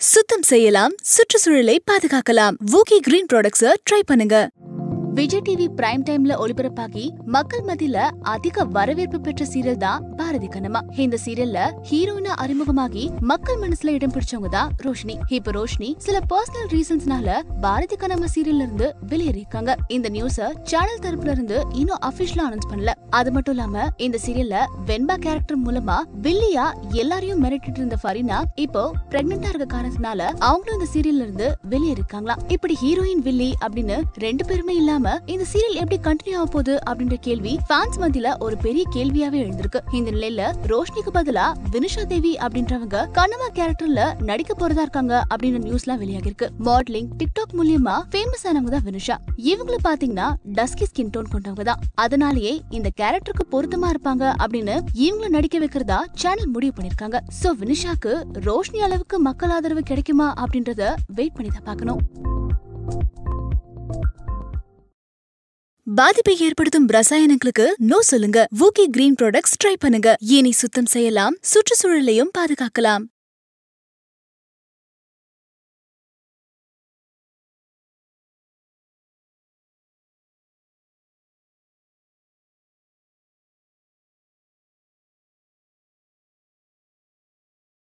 சுத்தம் செய்யலாம் சுற்றுச்சூழலை பாதுகாக்கலாம் வூகி கிரீன் ப்ராடக்ட்ஸை ட்ரை பண்ணுங்க விஜய் டிவி பிரைம் டைம்ல ஒளிபரப்பாகி மக்கள் மத்தியில அதிக வரவேற்பு பெற்ற சீரியல் தான் பாரதி கண்ணம்மா இந்த சீரியல்ல ஹீரோயினா அறிமுகமாகி மக்கள் மனசுல இடம் பிடிச்சவங்க தான் ரோஷினி இப்ப ரோஷினி சில பர்சனல் ரீசன்ஸ்னால பாரதி கண்ணம்மா சீரியல்ல இருந்து வெளியேறியிருக்காங்க இந்த நியூஸ சேனல் தரப்புல இருந்து இன்னும் அபிஷியலா அனௌன்ஸ் பண்ணல அது மட்டும் இல்லாம இந்த சீரியல்ல வெண்பா கேரக்டர் மூலமா வில்லியா எல்லாரையும் மிரட்டிட்டு இருந்த ஃபரினா இப்போ பிரெக்னெண்டா இருக்க காரணத்தினால அவங்களும் இந்த சீரியல்ல இருந்து வெளியேறிருக்காங்களாம் இப்படி ஹீரோயின் வில்லி அப்படின்னு ரெண்டு பேருமே இல்லாம இந்த சீரியல் எப்படி கண்டினியூ ஆக போகுது அப்படின்ற கேள்வி ஃபேன்ஸ் மத்தியில ஒரு பெரிய கேள்வியாவே எழுந்திருக்கு இந்த நிலையில ரோஷினிக்கு பதிலா வினுஷா தேவி அப்படின்றவங்க கண்ணம்மா கேரக்டர்ல நடிக்க போறதா இருக்காங்க அப்படின்ற நியூஸ் எல்லாம் வெளியாகி இருக்கு மாடலிங் டிக்டாக் மூலியமா ஃபேமஸ் ஆனவங்க தான் வினுஷா இவங்கள பாத்தீங்கன்னா டஸ்கி ஸ்கின் டோன் கொண்டவங்க தான் அதனாலேயே இந்த கேரக்டருக்கு பொருத்தமா இருப்பாங்க அப்படின்னு இவங்கள நடிக்க வைக்கிறதா சேனல் முடிவு பண்ணிருக்காங்க சோ வினுஷாக்கு ரோஷினி அளவுக்கு மக்கள் ஆதரவு கிடைக்குமா அப்படின்றத வெயிட் பண்ணி தான் பார்க்கணும் பாதிப்பை ஏற்படுத்தும் ரசாயனங்களுக்கு நோ சொல்லுங்க வூகி கிரீன் ப்ராடக்ட்ஸ் ட்ரை பண்ணுங்க இனி சுத்தம் செய்யலாம் சுற்றுச்சூழலையும் பாதுகாக்கலாம்